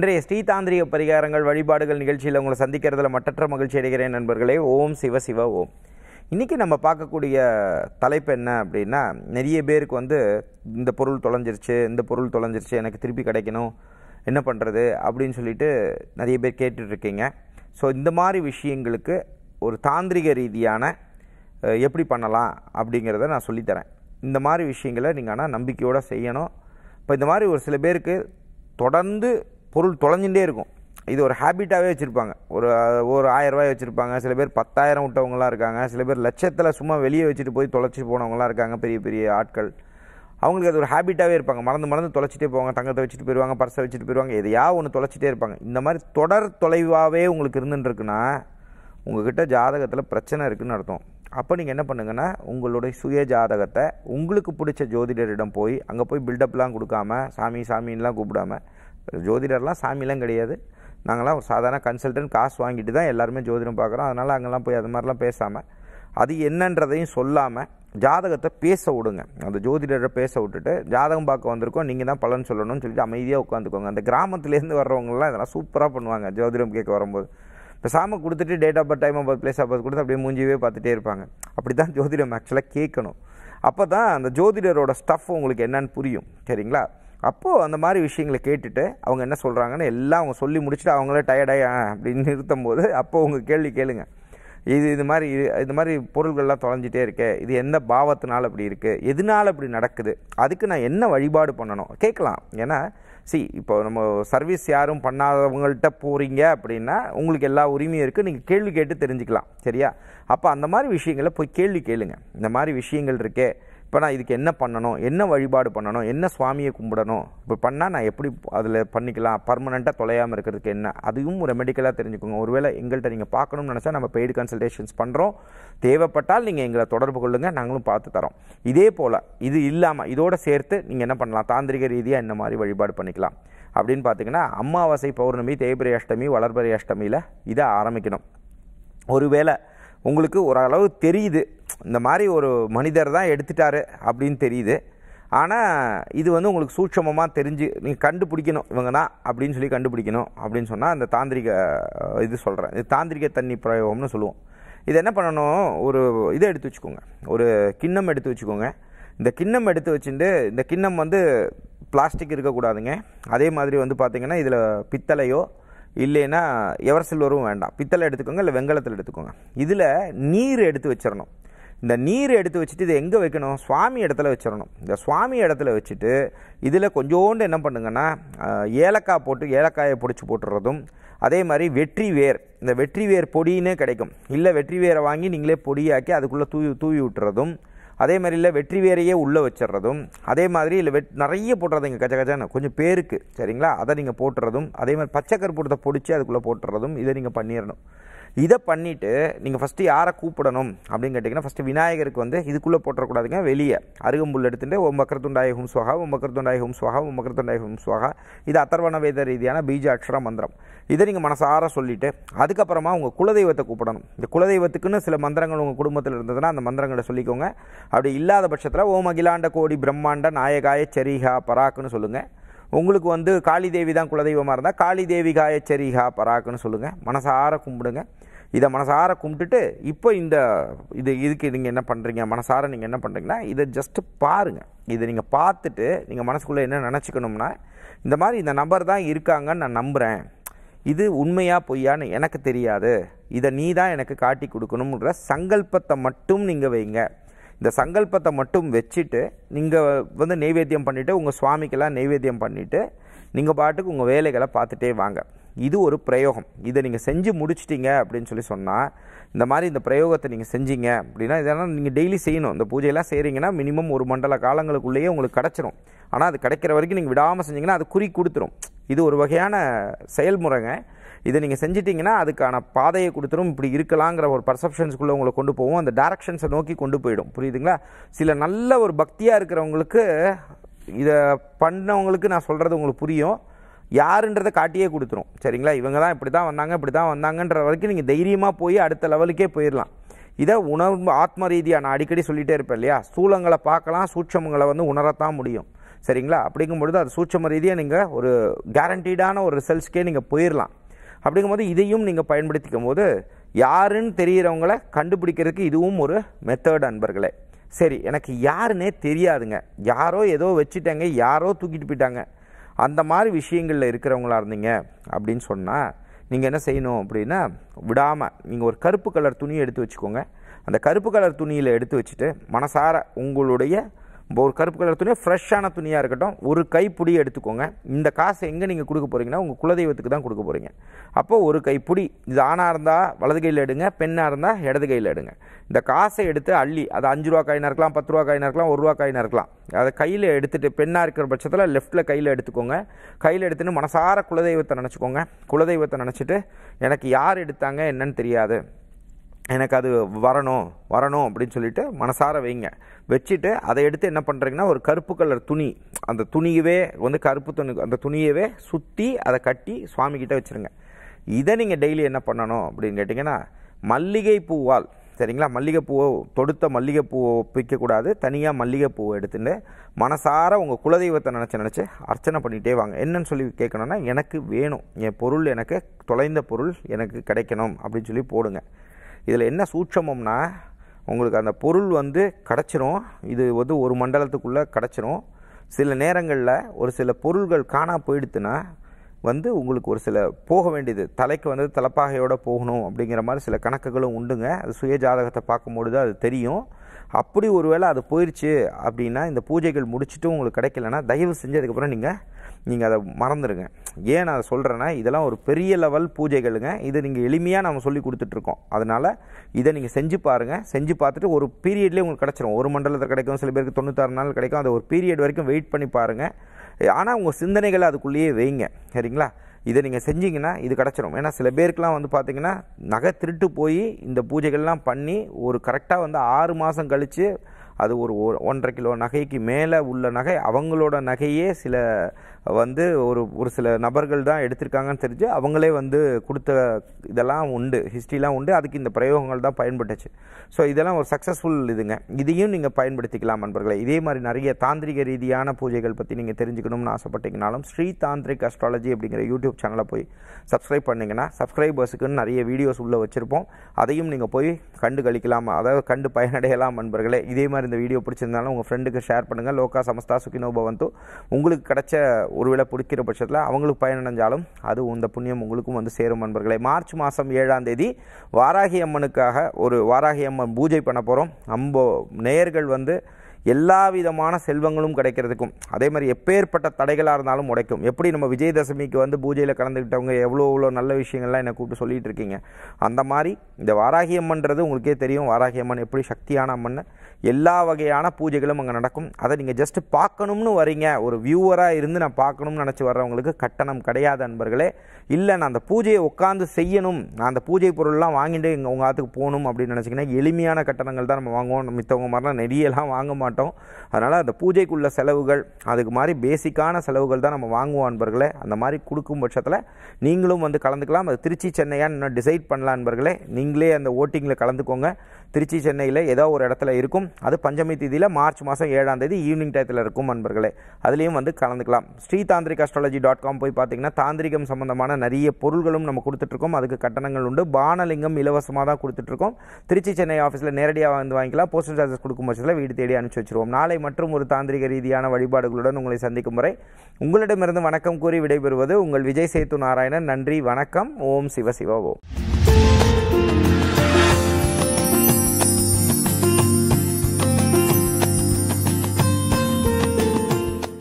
இன்றைய ஸ்ரீதாந்திரிக பரிகாரங்கள் வழிபாடுகள் நிகழ்ச்சியில் உங்களை சந்திக்கிறதுல மட்டற்ற மகிழ்ச்சி அடைகிறேன் நண்பர்களே ஓம் சிவ சிவ ஓம் இன்றைக்கி நம்ம பார்க்கக்கூடிய தலைப்பு என்ன அப்படின்னா நிறைய பேருக்கு வந்து இந்த பொருள் தொலைஞ்சிருச்சு இந்த பொருள் தொலைஞ்சிருச்சு எனக்கு திருப்பி கிடைக்கணும் என்ன பண்ணுறது அப்படின்னு சொல்லிட்டு நிறைய பேர் கேட்டுட்ருக்கீங்க ஸோ இந்த மாதிரி விஷயங்களுக்கு ஒரு தாந்திரிக ரீதியான அஹ், எப்படி பண்ணலாம் அப்படிங்கிறத நான் சொல்லித்தரேன் இந்த மாதிரி விஷயங்களை நீங்கள் ஆனால் நம்பிக்கையோடு செய்யணும் இப்போ இந்த மாதிரி ஒரு சில பேருக்கு தொடர்ந்து பொருள் தொலைஞ்சுட்டே இருக்கும் இது ஒரு ஹேபிட்டாகவே வச்சுருப்பாங்க ஒரு அஹ், ஒரு ஆயிரம் ரூபாய் வச்சுருப்பாங்க சில பேர் பத்தாயிரம் விட்டவங்களாம் இருக்காங்க சில பேர் லட்சத்தில் சும்மா வெளியே வச்சுட்டு போய் தொலைச்சி போனவங்களாம் இருக்காங்க பெரிய பெரிய ஆட்கள் அவங்களுக்கு அது ஒரு ஹேபிட்டாகவே இருப்பாங்க மறந்து மறந்து தொலைச்சிட்டே போவாங்க தங்கத்தை வச்சுட்டு போயிடுவாங்க பர்ஸை வச்சுட்டு போயிடுவாங்க எதையா ஒன்று தொலைச்சிட்டே இருப்பாங்க இந்த மாதிரி தொடர் தொலைவாகவே உங்களுக்கு இருந்துட்டுருக்குன்னா உங்ககிட்ட ஜாதகத்தில் பிரச்சனை இருக்குன்னு அர்த்தம் அப்போ நீங்கள் என்ன பண்ணுங்கன்னா உங்களுடைய சுய ஜாதகத்தை உங்களுக்கு பிடிச்ச ஜோதிடரிடம் போய் அங்கே போய் பில்டப்லாம் கொடுக்காம சாமி சாமின்லாம் கூப்பிடாம ஜோதிடர்லாம் சாமிலாம் கிடையாது நாங்களாம் ஒரு சாதாரண கன்சல்டன்ட் காசு வாங்கிட்டு தான் எல்லாருமே ஜோதிடம் பார்க்குறோம் அதனால் அங்கெல்லாம் போய் அது மாதிரிலாம் பேசாமல் அது என்னன்றதையும் சொல்லாமல் ஜாதகத்தை பேச விடுங்க அந்த ஜோதிடரை பேச விட்டுட்டு ஜாதகம் பார்க்க வந்திருக்கோம் நீங்கள் தான் பலன் சொல்லணும்னு சொல்லிட்டு அமைதியாக உட்காந்துக்கோங்க அந்த கிராமத்துலேருந்து வர்றவங்கலாம் இதெல்லாம் சூப்பராக பண்ணுவாங்க ஜோதிடம் கேட்க வரும்போது பேசாமல் கொடுத்துட்டு date of birth time of birth place of birth கொடுத்து அப்படியே மூஞ்சிவே பார்த்துட்டே இருப்பாங்க அப்படி தான் ஜோதிடம் ஆக்சுவலாக கேட்கணும் அப்போ தான் அந்த ஜோதிடரோட ஸ்டஃப் உங்களுக்கு என்னன்னு புரியும் சரிங்களா அப்போது அந்த மாதிரி விஷயங்களை கேட்டுட்டு அவங்க என்ன சொல்கிறாங்கன்னு எல்லாம் அவங்க சொல்லி முடிச்சுட்டு அவங்களே டயர்டாகி அப்படின்னு நிறுத்தும் போது அப்போ உங்கள் கேள்வி கேளுங்க இது இது மாதிரி இது- இது மாதிரி பொருள்கள்லாம் தொலைஞ்சிட்டே இருக்கே இது எந்த பாவத்தினால அப்படி இருக்குது எதனால இப்படி நடக்குது அதுக்கு நான் என்ன வழிபாடு பண்ணணும் கேட்கலாம் ஏன்னா சி இப்போ நம்ம சர்வீஸ் யாரும் பண்ணாதவங்கள்ட்ட போகிறீங்க அப்படின்னா உங்களுக்கு எல்லா உரிமையும் இருக்குது நீங்கள் கேள்வி கேட்டு தெரிஞ்சுக்கலாம் சரியா அப்போ அந்த மாதிரி விஷயங்களை போய் கேள்வி கேளுங்க இந்த மாதிரி விஷயங்கள் இருக்கே இப்போ நான் இதுக்கு என்ன பண்ணணும் என்ன வழிபாடு பண்ணணும் என்ன சுவாமியை கும்பிடணும் இப்போ பண்ணால் நான் எப்படி அதில் பண்ணிக்கலாம் பர்மனெண்ட்டாக தொலையாமல் இருக்கிறதுக்கு என்ன அதுவும் ஒரு மெடிக்கலாக தெரிஞ்சுக்கோங்க ஒருவேளை எங்கள்கிட்ட நீங்கள் பார்க்கணும்னு நினச்சா நம்ம பெய்டு கன்சல்டேஷன்ஸ் பண்ணுறோம் தேவைப்பட்டால் நீங்கள் எங்களை தொடர்பு கொள்ளுங்கள் நாங்களும் பார்த்து தரோம் இதே போல் இது இல்லாமல் இதோட சேர்த்து நீங்கள் என்ன பண்ணலாம் தாந்திரிக ரீதியாக இந்த மாதிரி வழிபாடு பண்ணிக்கலாம் அப்படின்னு பார்த்தீங்கன்னா அமாவாசை பௌர்ணமி தேய்பிரை அஷ்டமி வளர்பிறை அஷ்டமியில் இதை ஆரம்பிக்கணும் ஒருவேளை உங்களுக்கு ஓரளவு தெரியுது இந்த மாதிரி ஒரு மனிதர் தான் எடுத்துட்டாரு அப்படின்னு தெரியுது ஆனால் இது வந்து உங்களுக்கு சூட்சமமாக தெரிஞ்சு நீங்கள் கண்டுபிடிக்கணும் இவங்க தான் அப்படின்னு சொல்லி கண்டுபிடிக்கணும் அப்படின்னு சொன்னால் அந்த தாந்திரிக அஹ், இது சொல்கிறேன் இது தாந்திரிக தண்ணி பிரயோகம்னு சொல்லுவோம் இது என்ன பண்ணணும் ஒரு இதை எடுத்து வச்சுக்கோங்க ஒரு கிண்ணம் எடுத்து வச்சுக்கோங்க இந்த கிண்ணம் எடுத்து வச்சுட்டு இந்த கிண்ணம் வந்து பிளாஸ்டிக் இருக்கக்கூடாதுங்க அதே மாதிரி வந்து பார்த்தீங்கன்னா இதில் பித்தளையோ இல்லைன்னா எவர் சில்வரும் வேண்டாம் பித்தளை எடுத்துக்கோங்க இல்லை வெங்கலத்தில் எடுத்துக்கோங்க இதில் நீர் எடுத்து வச்சிடணும் இந்த நீர் எடுத்து வச்சுட்டு இதை எங்கே வைக்கணும் சுவாமி இடத்துல வச்சிடணும் இந்த சுவாமி இடத்துல வச்சுட்டு இதில் கொஞ்சோண்டு என்ன பண்ணுங்கன்னா அஹ், ஏலக்காய் போட்டு ஏலக்காயை பொடிச்சு போட்டுறதும் அதே மாதிரி வெற்றி வேர் இந்த வெற்றி வேர் பொடின்னு கிடைக்கும் இல்லை வெற்றி வேரை வாங்கி நீங்களே பொடியாக்கி அதுக்குள்ளே தூவி தூவி விட்டுறதும் அதே மாதிரி இல்லை வெற்றி வேரையே உள்ளே வச்சிடுறதும் அதே மாதிரி இல்லை வெட் நிறைய போட்டுறதுங்க கச்ச கச்சான்னு கொஞ்சம் பேருக்கு சரிங்களா அதை நீங்கள் போட்டுறதும் அதே மாதிரி பச்சை கருப்பூரத்தை பொடிச்சு அதுக்குள்ளே போட்டுறதும் இதை நீங்கள் பண்ணிடணும் இதை பண்ணிவிட்டு நீங்கள் ஃபஸ்ட்டு யாரை கூப்பிடணும் அப்படின்னு கேட்டிங்கன்னா ஃபஸ்ட்டு விநாயகருக்கு வந்து இதுக்குள்ளே போட்டுறக்கூடாதுங்க வெளியே அருகம்புல் எடுத்துட்டு ஓம் மக்கரத்துண்டாய ஹும் ஸ்வகா ஓம் மக்கரத்துண்டாய ஹும் ஸ்வகா ஓம் மக்கரத்துண்டாய ஹும் ஸ்வகா இது அத்தர்வண வேத ரீதியான பீஜ அக்ஷர மந்திரம் இதை நீங்கள் மனசார சொல்லிவிட்டு அதுக்கப்புறமா உங்கள் குலதெய்வத்தை கூப்பிடணும் இந்த குலதெய்வத்துக்குன்னு சில மந்திரங்கள் உங்கள் குடும்பத்தில் இருந்ததுன்னா அந்த மந்திரங்களை சொல்லிக்கோங்க அப்படி இல்லாத பட்சத்தில் ஓம் அகிலாண்ட கோடி பிரம்மாண்ட நாயகாய சரிகா பராக்குன்னு சொல்லுங்கள் உங்களுக்கு வந்து காளி தேவி தான் குலதெய்வமாக இருந்தால் காளி தேவி காய சரிகா பராக்குன்னு சொல்லுங்கள் மனசார கும்பிடுங்க இதை மனசார கும்பிட்டுட்டு இப்போ இந்த இது இதுக்கு நீங்கள் என்ன பண்ணுறீங்க மனசார நீங்கள் என்ன பண்ணுறீங்கன்னா இதை ஜஸ்ட்டு பாருங்கள் இதை நீங்கள் பார்த்துட்டு நீங்கள் மனசுக்குள்ளே என்ன நினச்சிக்கணும்னா இந்த மாதிரி இந்த நபர் தான் இருக்காங்கன்னு நான் நம்புகிறேன் இது உண்மையா பொய்யான்னு எனக்கு தெரியாது இதை நீ தான் எனக்கு காட்டி கொடுக்கணுங்கிற சங்கல்பத்தை மட்டும் நீங்கள் வைங்க இந்த சங்கல்பத்தை மட்டும் வச்சுட்டு நீங்கள் வந்து நெய்வேத்தியம் பண்ணிவிட்டு உங்கள் சுவாமிக்கெல்லாம் நெய்வேத்தியம் பண்ணிவிட்டு நீங்கள் பாட்டுக்கு உங்கள் வேலைகளை பார்த்துட்டே வாங்க இது ஒரு பிரயோகம் இதை நீங்கள் செஞ்சு முடிச்சிட்டீங்க அப்படின்னு சொல்லி சொன்னால் இந்த மாதிரி இந்த பிரயோகத்தை நீங்கள் செஞ்சீங்க அப்படின்னா இதெல்லாம் நீங்கள் டெய்லி செய்யணும் இந்த பூஜையெல்லாம் செய்கிறீங்கன்னா மினிமம் ஒரு மண்டல காலங்களுக்குள்ளேயே உங்களுக்கு கிடச்சிரும் ஆனால் அது கிடைக்கிற வரைக்கும் நீங்கள் விடாமல் செஞ்சீங்கன்னா அது குறி கொடுத்துரும் இது ஒரு வகையான செயல்முறைங்க இதை நீங்கள் செஞ்சிட்டிங்கன்னா அதுக்கான பாதையை கொடுத்துரும் இப்படி இருக்கலாங்கிற ஒரு பர்செப்ஷன்ஸ்குள்ளே உங்களை கொண்டு போகும் அந்த டைரக்ஷன்ஸை நோக்கி கொண்டு போயிடும் புரியுதுங்களா சில நல்ல ஒரு பக்தியாக இருக்கிறவங்களுக்கு இதை பண்ணவங்களுக்கு நான் சொல்கிறது உங்களுக்கு புரியும் யாருன்றதை காட்டியே கொடுத்துரும் சரிங்களா இவங்க தான் இப்படி தான் வந்தாங்க இப்படி தான் வந்தாங்கன்ற வரைக்கும் நீங்கள் தைரியமாக போய் அடுத்த லெவலுக்கே போயிடலாம் இதை உணர்வு ஆத்ம ரீதியாக நான் அடிக்கடி சொல்லிகிட்டே இருப்பேன் இல்லையா ஸ்தூலங்களை பார்க்கலாம் சூட்சமங்களை வந்து உணரத்தான் முடியும் சரிங்களா அப்படிங்கும்பொழுது அது சூட்சம ரீதியாக நீங்கள் ஒரு கேரண்டீடான ஒரு ரிசல்ட்ஸ்க்கே நீங்கள் போயிடலாம் அப்படிங்கும்போது இதையும் நீங்கள் பயன்படுத்திக்கும் போது யாருன்னு தெரிகிறவங்கள கண்டுபிடிக்கிறதுக்கு இதுவும் ஒரு மெத்தட் அன்பர்களே சரி எனக்கு யாருன்னே தெரியாதுங்க யாரோ ஏதோ வச்சுட்டாங்க யாரோ தூக்கிட்டு போயிட்டாங்க அந்த மாதிரி விஷயங்களில் இருக்கிறவங்களா இருந்தீங்க அப்படின்னு சொன்னால் நீங்கள் என்ன செய்யணும் அப்படின்னா விடாமல் நீங்கள் ஒரு கருப்பு கலர் துணியை எடுத்து வச்சுக்கோங்க அந்த கருப்பு கலர் துணியில் எடுத்து வச்சுட்டு மனசார உங்களுடைய இப்போ ஒரு கருப்பு கலர் துணி ஃப்ரெஷ்ஷான துணியாக இருக்கட்டும் ஒரு கைப்பிடி எடுத்துக்கோங்க இந்த காசை எங்கே நீங்கள் கொடுக்க போகிறீங்கன்னா உங்கள் குலதெய்வத்துக்கு தான் கொடுக்க போகிறீங்க அப்போ ஒரு கைப்பிடி இது ஆணாக இருந்தால் வலது கையில் எடுங்க பெண்ணாக இருந்தால் இடது கையில் எடுங்க இந்த காசை எடுத்து அள்ளி அது அஞ்சு ரூபா காயினாக இருக்கலாம் பத்து ரூபா காயினாக இருக்கலாம் ஒரு ரூபா காயினாக இருக்கலாம் அதை கையில் எடுத்துகிட்டு பெண்ணாக இருக்கிற பட்சத்தில் லெஃப்ட்டில் கையில் எடுத்துக்கோங்க கையில் எடுத்துன்னு மனசார குலதெய்வத்தை நினச்சிக்கோங்க குலதெய்வத்தை நினச்சிட்டு எனக்கு யார் எடுத்தாங்க என்னன்னு தெரியாது எனக்கு அது வரணும் வரணும் அப்படின்னு சொல்லிட்டு மனசார வைங்க வச்சுட்டு அதை எடுத்து என்ன பண்ணுறீங்கன்னா ஒரு கருப்பு கலர் துணி அந்த துணியவே வந்து கருப்பு துணி அந்த துணியவே சுற்றி அதை கட்டி சுவாமிகிட்ட வச்சுருங்க இதை நீங்கள் டெய்லி என்ன பண்ணணும் அப்படின்னு கேட்டிங்கன்னா மல்லிகை பூவால் சரிங்களா மல்லிகைப்பூவை தொடுத்த மல்லிகைப்பூவை பிக்கக்கூடாது தனியாக மல்லிகைப்பூவை எடுத்துட்டு மனசார உங்கள் குலதெய்வத்தை நினச்சி நினச்சி அர்ச்சனை பண்ணிகிட்டே வாங்க என்னன்னு சொல்லி கேட்கணுன்னா எனக்கு வேணும் என் பொருள் எனக்கு தொலைந்த பொருள் எனக்கு கிடைக்கணும் அப்படின்னு சொல்லி போடுங்க இதில் என்ன சூட்சமம்னா உங்களுக்கு அந்த பொருள் வந்து கிடச்சிரும் இது வந்து ஒரு மண்டலத்துக்குள்ளே கிடச்சிரும் சில நேரங்களில் ஒரு சில பொருள்கள் காணா போயிடுத்துன்னா வந்து உங்களுக்கு ஒரு சில போக வேண்டியது தலைக்கு வந்து தலைப்பாகையோட போகணும் அப்படிங்கிற மாதிரி சில கணக்குகளும் உண்டுங்க அது சுய ஜாதகத்தை பார்க்கும்பொழுது அது தெரியும் அப்படி ஒருவேளை அது போயிடுச்சு அப்படின்னா இந்த பூஜைகள் முடிச்சுட்டு உங்களுக்கு கிடைக்கலன்னா தயவு செஞ்சு அதுக்கப்புறம் நீங்கள் நீங்கள் அதை மறந்துடுங்க ஏன் நான் அதை சொல்கிறேன்னா இதெல்லாம் ஒரு பெரிய லெவல் பூஜைகளுங்க இது நீங்கள் எளிமையாக நம்ம சொல்லி கொடுத்துட்ருக்கோம் அதனால் இதை நீங்கள் செஞ்சு பாருங்கள் செஞ்சு பார்த்துட்டு ஒரு பீரியட்லேயே உங்களுக்கு கிடச்சிரும் ஒரு மண்டலத்தில் கிடைக்கும் சில பேருக்கு தொண்ணூத்தாறு நாள் கிடைக்கும் அதை ஒரு பீரியட் வரைக்கும் வெயிட் பண்ணி பாருங்கள் ஆனால் உங்கள் சிந்தனைகளை அதுக்குள்ளேயே வைங்க சரிங்களா இதை நீங்கள் செஞ்சீங்கன்னா இது கிடச்சிரும் ஏன்னா சில பேருக்குலாம் வந்து பார்த்தீங்கன்னா நகை திருட்டு போய் இந்த பூஜைகள்லாம் பண்ணி ஒரு கரெக்டாக வந்து ஆறு மாதம் கழித்து அது ஒரு ஒ- ஒன்றரை கிலோ நகைக்கு மேலே உள்ள நகை அவங்களோட நகையே சில வந்து ஒரு ஒரு சில நபர்கள் தான் எடுத்திருக்காங்கன்னு தெரிஞ்சு அவங்களே வந்து கொடுத்த இதெல்லாம் உண்டு ஹிஸ்ட்ரிலாம் உண்டு அதுக்கு இந்த பிரயோகங்கள் தான் பயன்பட்டுச்சு ஸோ இதெல்லாம் ஒரு சக்ஸஸ்ஃபுல் இதுங்க இதையும் நீங்கள் பயன்படுத்திக்கலாம் நண்பர்களே இதே மாதிரி நிறைய தாந்திரிக ரீதியான பூஜைகள் பற்றி நீங்கள் தெரிஞ்சுக்கணும்னு ஆசைப்பட்டீங்கனாலும் ஸ்ரீ தாந்திரிக் அஸ்ட்ராலஜி அப்படிங்கிற யூடியூப் சேனலை போய் சப்ஸ்கிரைப் பண்ணிங்கன்னா சப்ஸ்கிரைபர்ஸுக்குன்னு நிறைய வீடியோஸ் உள்ளே வச்சுருப்போம் அதையும் நீங்கள் போய் கண்டு கழிக்கலாம் அதாவது கண்டு பயனடையலாம் நண்பர்களே இதே மாதிரி இந்த வீடியோ பிடிச்சிருந்தாலும் உங்கள் ஃப்ரெண்டுக்கு ஷேர் பண்ணுங்கள் லோகா சமஸ்தா சுகினோ பவந்து உங்களுக்கு கிடைச்ச ஒருவேளை பிடிக்கிற பட்சத்தில் அவங்களுக்கு பயனடைஞ்சாலும் அது இந்த புண்ணியம் உங்களுக்கும் வந்து சேரும் நண்பர்களே மார்ச் மாதம் ஏழாம் தேதி வாராகி அம்மனுக்காக ஒரு வாராகி அம்மன் பூஜை பண்ண போகிறோம் அம்போ நேயர்கள் வந்து எல்லா விதமான செல்வங்களும் கிடைக்கிறதுக்கும் அதே மாதிரி எப்பேற்பட்ட தடைகளாக இருந்தாலும் உடைக்கும் எப்படி நம்ம விஜயதசமிக்கு வந்து பூஜையில் கலந்துக்கிட்டவங்க எவ்வளோ எவ்வளோ நல்ல விஷயங்கள்லாம் என்னை கூப்பிட்டு சொல்லிட்டு இருக்கீங்க அந்த மாதிரி இந்த வாராகி அம்மன்றது உங்களுக்கே தெரியும் வாராகி அம்மன் எப்படி சக்தியான அம்மன் எல்லா வகையான பூஜைகளும் அங்கே நடக்கும் அதை நீங்கள் ஜஸ்ட் பார்க்கணும்னு வரீங்க ஒரு வியூவராக இருந்து நான் பார்க்கணும்னு நினச்சி வர்றவங்களுக்கு கட்டணம் கிடையாது அன்பர்களே இல்லை நான் அந்த பூஜையை உட்காந்து செய்யணும் நான் அந்த பூஜை பொருள்லாம் வாங்கிட்டு இங்கே உங்கள் ஆத்துக்கு போகணும் அப்படின்னு நினச்சிங்கன்னா எளிமையான கட்டணங்கள் தான் நம்ம வாங்குவோம் மித்தவங்க மாதிரிலாம் நெறியெல்லாம் வாங்க மாட்டோம் அதனால் அந்த பூஜைக்குள்ள செலவுகள் அதுக்கு மாதிரி பேசிக்கான செலவுகள் தான் நம்ம வாங்குவோம் அன்பர்களே அந்த மாதிரி கொடுக்கும் பட்சத்தில் நீங்களும் வந்து கலந்துக்கலாம் அது திருச்சி சென்னையான்னு இன்னும் டிசைட் பண்ணலாம் அன்பர்களே நீங்களே அந்த ஓட்டிங்கில் கலந்துக்கோங்க திருச்சி சென்னையில் ஏதோ ஒரு இடத்துல இருக்கும் அது பஞ்சமி தேதியில் மார்ச் மாதம் ஏழாம் தேதி ஈவினிங் டயத்தில் இருக்கும் அன்பர்களே அதுலேயும் வந்து கலந்துக்கலாம் Sri tantric astrology dot com போய் பார்த்தீங்கன்னா தாந்திரிகம் சம்பந்தமான நிறைய பொருள்களும் நம்ம கொடுத்துட்ருக்கோம் அதுக்கு கட்டணங்கள் உண்டு பானலிங்கம் இலவசமாக தான் கொடுத்துட்ருக்கோம் திருச்சி சென்னை ஆஃபீஸில் நேரடியாக வந்து வாங்கிக்கலாம் போஸ்டல் சார்ஜஸ் கொடுக்கும் பட்சத்தில் வீடு தேடி அனுப்பிச்சு வச்சிருவோம் நாளை மற்றும் ஒரு தாந்திரிக ரீதியான வழிபாடுகளுடன் உங்களை சந்திக்கும் வரை உங்களிடமிருந்து வணக்கம் கூறி விடைபெறுவது உங்கள் விஜய் சேத்து நாராயணன் நன்றி வணக்கம் ஓம் சிவ சிவ ஓம்